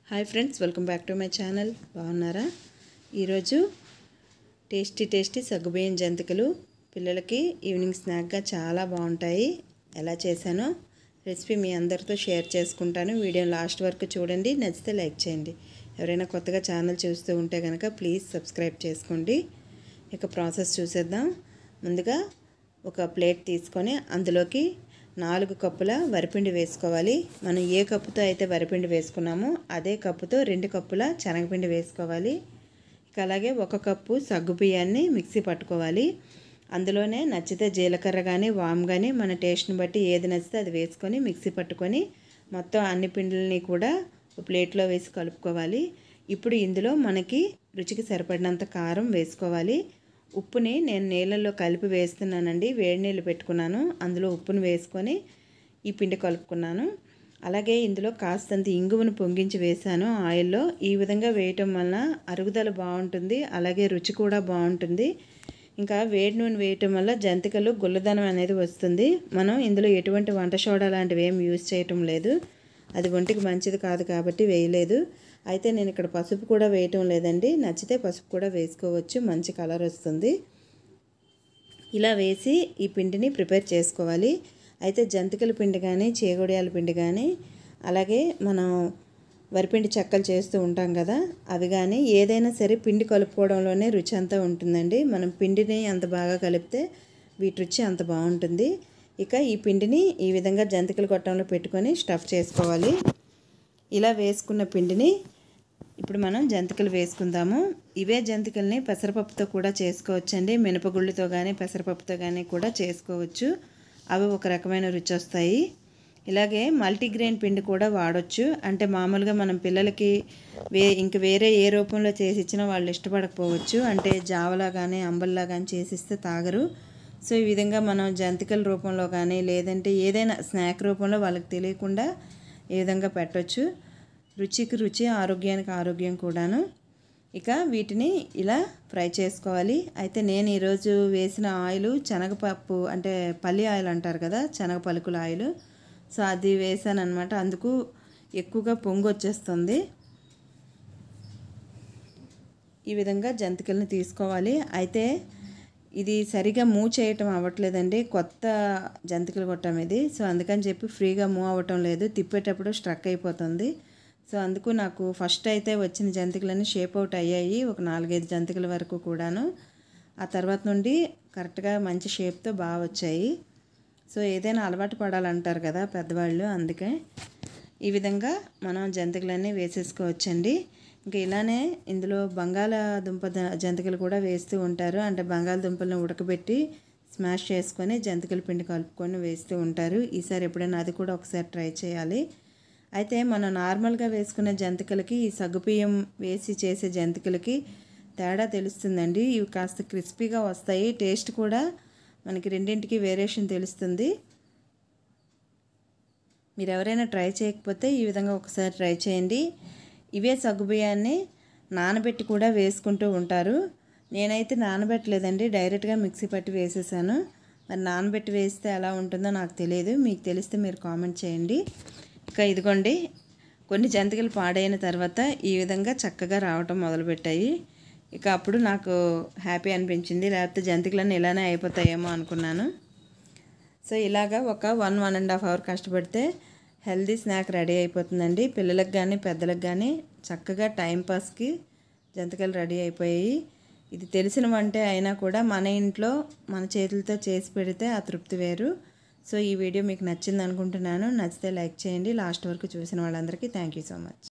hi friends welcome back to my channel బాగున్నారా ఈరోజు tasty tasty సగ్గుబియ్యం జంతికలు పిల్లలకి ఈవినింగ్ స్నాక్గా చాలా బాగుంటాయి ఎలా చేశానో రెసిపీ మీ అందరితో షేర్ చేసుకుంటాను వీడియో లాస్ట్ వరకు చూడండి నచ్చితే లైక్ చేయండి ఎవరైనా కొత్తగా ఛానల్ చూస్తూ ఉంటే కనుక ప్లీజ్ సబ్స్క్రైబ్ చేసుకోండి ఇక ప్రాసెస్ చూసేద్దాం ముందుగా ఒక ప్లేట్ తీసుకొని అందులోకి నాలుగు కప్పుల వరిపిండి వేసుకోవాలి మనం ఏ కప్పుతో అయితే వరిపిండి వేసుకున్నామో అదే కప్పుతో రెండు కప్పుల శనగపిండి వేసుకోవాలి ఇక అలాగే ఒక కప్పు సగ్గు బియ్యాన్ని మిక్సీ పట్టుకోవాలి అందులోనే నచ్చితే జీలకర్ర కానీ వామ్ కానీ మన టేస్ట్ని బట్టి ఏది నచ్చితే అది వేసుకొని మిక్సీ పట్టుకొని మొత్తం అన్ని పిండిలని కూడా ప్లేట్లో వేసి కలుపుకోవాలి ఇప్పుడు ఇందులో మనకి రుచికి సరిపడినంత కారం వేసుకోవాలి ఉప్పుని నేను నీళ్ళల్లో కలిపి వేస్తున్నానండి వేడి నీళ్ళు పెట్టుకున్నాను అందులో ఉప్పుని వేసుకొని ఈ పిండి కలుపుకున్నాను అలాగే ఇందులో కాస్తంత ఇంగువను పొంగించి వేసాను ఆయిల్లో ఈ విధంగా వేయటం వలన అరుగుదల బాగుంటుంది అలాగే రుచి కూడా బాగుంటుంది ఇంకా వేడి నూనె వేయటం వల్ల జంతికలు గుల్లదనం అనేది వస్తుంది మనం ఇందులో ఎటువంటి వంట సోడా లాంటివి ఏం యూజ్ చేయటం లేదు అది ఒంటికి మంచిది కాదు కాబట్టి వేయలేదు అయితే నేను ఇక్కడ పసుపు కూడా వేయటం లేదండి నచ్చితే పసుపు కూడా వేసుకోవచ్చు మంచి కలర్ వస్తుంది ఇలా వేసి ఈ పిండిని ప్రిపేర్ చేసుకోవాలి అయితే జంతికల పిండి కానీ చేగొడియాల పిండి కానీ అలాగే మనం వరిపిండి చెక్కలు చేస్తూ ఉంటాం కదా అవి కానీ ఏదైనా సరే పిండి కలుపుకోవడంలోనే రుచి అంతా ఉంటుందండి మనం పిండిని అంత బాగా కలిపితే వీటి రుచి అంత బాగుంటుంది ఇక ఈ పిండిని ఈ విధంగా జంతికల గొట్టంలో పెట్టుకొని స్టఫ్ చేసుకోవాలి ఇలా వేసుకున్న పిండిని ఇప్పుడు మనం జంతికలు వేసుకుందాము ఇవే జంతికల్ని పెసరపప్పుతో కూడా చేసుకోవచ్చండి మినపగుళ్ళతో కానీ పెసరపప్పుతో కానీ కూడా చేసుకోవచ్చు అవి ఒక రకమైన రుచి వస్తాయి ఇలాగే మల్టీగ్రెయిన్ పిండి కూడా వాడచ్చు అంటే మామూలుగా మనం పిల్లలకి వే ఇంక వేరే ఏ రూపంలో చేసి ఇచ్చినా వాళ్ళు ఇష్టపడకపోవచ్చు అంటే జావలా కానీ అంబల్లా కానీ చేసిస్తే తాగరు సో ఈ విధంగా మనం జంతికల రూపంలో కానీ లేదంటే ఏదైనా స్నాక్ రూపంలో వాళ్ళకి తెలియకుండా ఈ విధంగా పెట్టవచ్చు రుచికి రుచి ఆరోగ్యానికి ఆరోగ్యం కూడాను ఇక వీటిని ఇలా ఫ్రై చేసుకోవాలి అయితే నేను ఈరోజు వేసిన ఆయిల్ శనగపప్పు అంటే పల్లి ఆయిల్ అంటారు కదా శనగ పలుకుల ఆయిల్ సో అది వేసాను అనమాట అందుకు ఎక్కువగా పొంగు వచ్చేస్తుంది ఈ విధంగా జంతికల్ని తీసుకోవాలి అయితే ఇది సరిగా మూవ్ చేయటం అవ్వట్లేదండి కొత్త జంతికలు కొట్టం ఇది సో అందుకని చెప్పి ఫ్రీగా మూవ్ అవ్వటం లేదు తిప్పేటప్పుడు స్ట్రక్ అయిపోతుంది సో అందుకు నాకు ఫస్ట్ అయితే వచ్చిన జంతికలన్నీ షేప్ అవుట్ అయ్యాయి ఒక నాలుగైదు జంతికల వరకు కూడాను ఆ తర్వాత నుండి కరెక్ట్గా మంచి షేప్తో బాగా వచ్చాయి సో ఏదైనా అలవాటు పడాలంటారు కదా పెద్దవాళ్ళు అందుకే ఈ విధంగా మనం జంతికలన్నీ వేసేసుకోవచ్చండి ఇంకా ఇలానే ఇందులో బంగాళాదుంప జంతికలు కూడా వేస్తూ ఉంటారు అంటే బంగాళదుంపలను ఉడకబెట్టి స్మాష్ చేసుకొని జంతికల పిండి కలుపుకొని వేస్తూ ఉంటారు ఈసారి ఎప్పుడైనా అది కూడా ఒకసారి ట్రై చేయాలి అయితే మనం నార్మల్గా వేసుకునే జంతికలకి ఈ సగ్గుబియ్యం వేసి చేసే జంతికలకి తేడా తెలుస్తుందండి ఇవి కాస్త క్రిస్పీగా వస్తాయి టేస్ట్ కూడా మనకి రెండింటికి వేరియేషన్ తెలుస్తుంది మీరు ఎవరైనా ట్రై చేయకపోతే ఈ విధంగా ఒకసారి ట్రై చేయండి ఇవే సగ్గుబియ్యాన్ని నానబెట్టి కూడా వేసుకుంటూ ఉంటారు నేనైతే నానబెట్టలేదండి డైరెక్ట్గా మిక్సీ పట్టి వేసేసాను మరి నానబెట్టి వేస్తే ఎలా ఉంటుందో నాకు తెలియదు మీకు తెలిస్తే మీరు కామెంట్ చేయండి ఇక ఇదిగోండి కొన్ని జంతికలు పాడైన తర్వాత ఈ విధంగా చక్కగా రావటం మొదలుపెట్టాయి ఇక అప్పుడు నాకు హ్యాపీ అనిపించింది లేకపోతే జంతికలన్నీ ఇలానే అయిపోతాయేమో అనుకున్నాను సో ఇలాగా ఒక one one and half hour కష్టపడితే హెల్దీ స్నాక్ రెడీ అయిపోతుందండి పిల్లలకు కానీ పెద్దలకు కానీ చక్కగా టైంపాస్కి జంతికలు రెడీ అయిపోయాయి ఇది తెలిసిన వంటే అయినా కూడా మన ఇంట్లో మన చేతులతో చేసి పెడితే ఆ తృప్తి వేరు సో ఈ వీడియో మీకు నచ్చింది అనుకుంటున్నాను నచ్చితే లైక్ చేయండి లాస్ట్ వరకు చూసిన వాళ్ళందరికీ థ్యాంక్ యూ సో మచ్